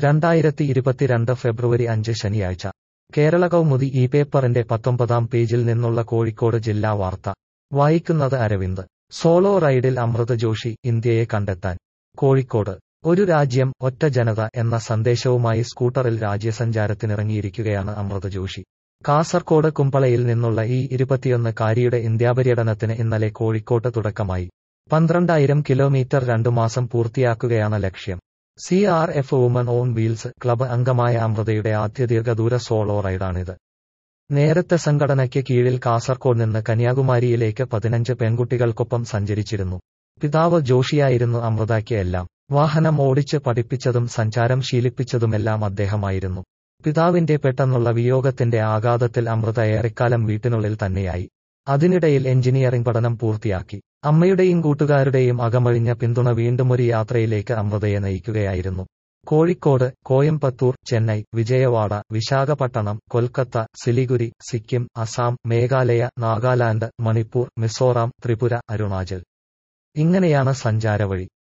രണ്ടായിരത്തി ഇരുപത്തിരണ്ട് ഫെബ്രുവരി അഞ്ച് ശനിയാഴ്ച കേരള കൗമുദി ഈ പേപ്പറിന്റെ പത്തൊമ്പതാം പേജിൽ നിന്നുള്ള കോഴിക്കോട് ജില്ലാ വാർത്ത വായിക്കുന്നത് അരവിന്ദ് സോളോ റൈഡിൽ അമൃത ജോഷി ഇന്ത്യയെ കണ്ടെത്താൻ കോഴിക്കോട് ഒരു രാജ്യം ഒറ്റ ജനത എന്ന സന്ദേശവുമായി സ്കൂട്ടറിൽ രാജ്യസഞ്ചാരത്തിനിറങ്ങിയിരിക്കുകയാണ് അമൃത ജോഷി കാസർകോട് കുമ്പളയിൽ നിന്നുള്ള ഈ ഇരുപത്തിയൊന്ന് കാരിയുടെ ഇന്ത്യാപര്യടനത്തിന് ഇന്നലെ കോഴിക്കോട്ട് തുടക്കമായി പന്ത്രണ്ടായിരം കിലോമീറ്റർ രണ്ടു മാസം പൂർത്തിയാക്കുകയാണ് ലക്ഷ്യം C R F women on wheels club അംഗമായ അമൃതയുടെ ആദ്യ ദീർഘദൂര സോളോ റൈഡാണിത് നേരത്തെ സംഘടനയ്ക്ക് കീഴിൽ കാസർകോട് നിന്ന് കന്യാകുമാരിയിലേക്ക് പതിനഞ്ച് പെൺകുട്ടികൾക്കൊപ്പം സഞ്ചരിച്ചിരുന്നു പിതാവ് ജോഷിയായിരുന്നു അമൃതയ്ക്ക് എല്ലാം വാഹനം ഓടിച്ച് പഠിപ്പിച്ചതും സഞ്ചാരം ശീലിപ്പിച്ചതുമെല്ലാം അദ്ദേഹമായിരുന്നു പിതാവിന്റെ പെട്ടെന്നുള്ള വിയോഗത്തിന്റെ ആഘാതത്തിൽ അമൃത ഏറെക്കാലം വീട്ടിനുള്ളിൽ തന്നെയായി അതിനിടയിൽ എഞ്ചിനീയറിംഗ് പഠനം പൂർത്തിയാക്കി അമ്മയുടെയും കൂട്ടുകാരുടെയും അകമഴിഞ്ഞ പിന്തുണ വീണ്ടുമൊരു യാത്രയിലേക്ക് അമൃതയെ നയിക്കുകയായിരുന്നു കോഴിക്കോട് കോയമ്പത്തൂർ ചെന്നൈ വിജയവാഡ വിശാഖപട്ടണം കൊൽക്കത്ത സിലിഗുരി സിക്കിം അസാം മേഘാലയ നാഗാലാൻഡ് മണിപ്പൂർ മിസോറാം ത്രിപുര അരുണാചൽ ഇങ്ങനെയാണ് സഞ്ചാരവഴി